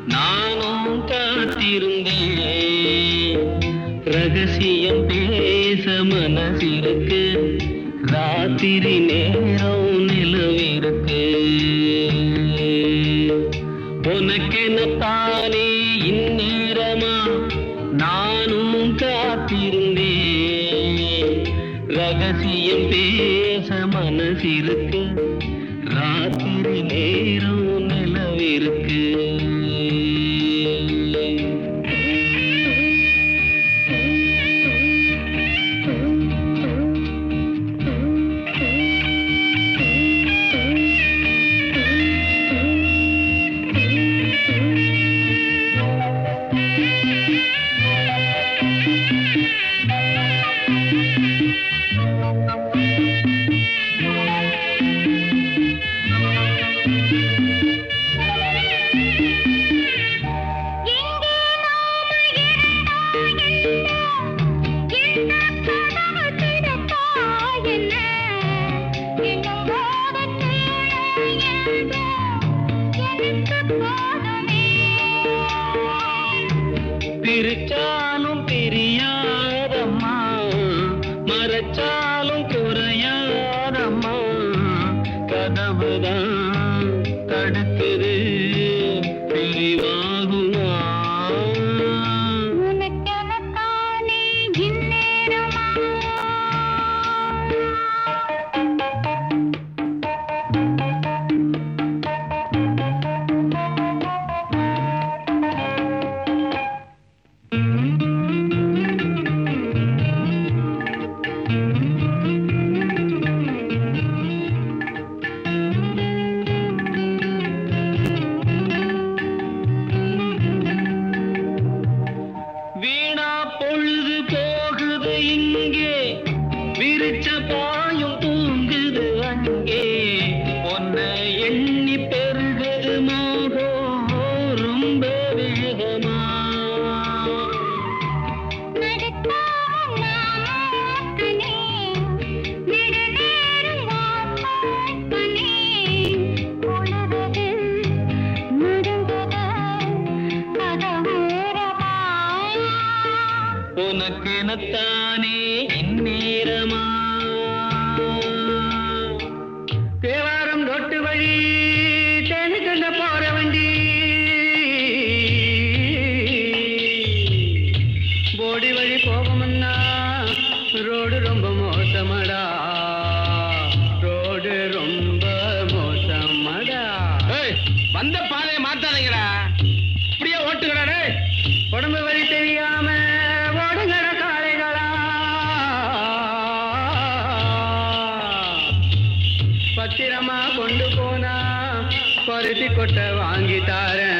நானும் காத்திருந்தேன் ரகசியம் பேச மனசிருக்கு ராத்திரி நேரம் நிலவிருக்கு உனக்கென தானே இந்நேரமா நானும் காத்திருந்தேன் ரகசியம் பேச மனசிருக்கு ராத்திரி நேரம் நிலவிருக்கு எங்கே நாம இருந்தோம் என்ன கதவு திறந்தா என்ன என்னும் போது தேட எனக்கு போதுமே பிரிச்சாலும் பிரியாதம்மா மறைச்சாலும் குறையாதம்மா கதவுதான் தடுக்குது பிரிவாகுமா உனக்கெனத்தானே இந்நேரமா வீணா பொழுது போகுது இங்கே விரிச்ச பாயும் தூங்குது அங்கே உன்னை எண்ணி பெருகுது மோகம் ரொம்ப வேகமா நடக்காமல் நாமோக்கனே நெடுநேரம் வாசற்பனே பொழுது முடிந்தது கதவோரமா உனக்கெனத்தானே இந்நேரமா தேவாரம் ரொட்டு வழி தேனுக்கண்ட போற வண்டி போடி வழி போகும்னா ரோடு ரொம்ப மோசமடா ரோடு ரொம்ப மோசமடா வந்த பாதையை மாத்தாதீங்கடா இப்படியே ஓட்டுங்கடா டேய் உடம்பு வலி தெரியாம ஓடுங்கட காளைகளா பத்திரமா கொண்டு போனா பருத்தி கொட்டை வாங்கி தாரேன்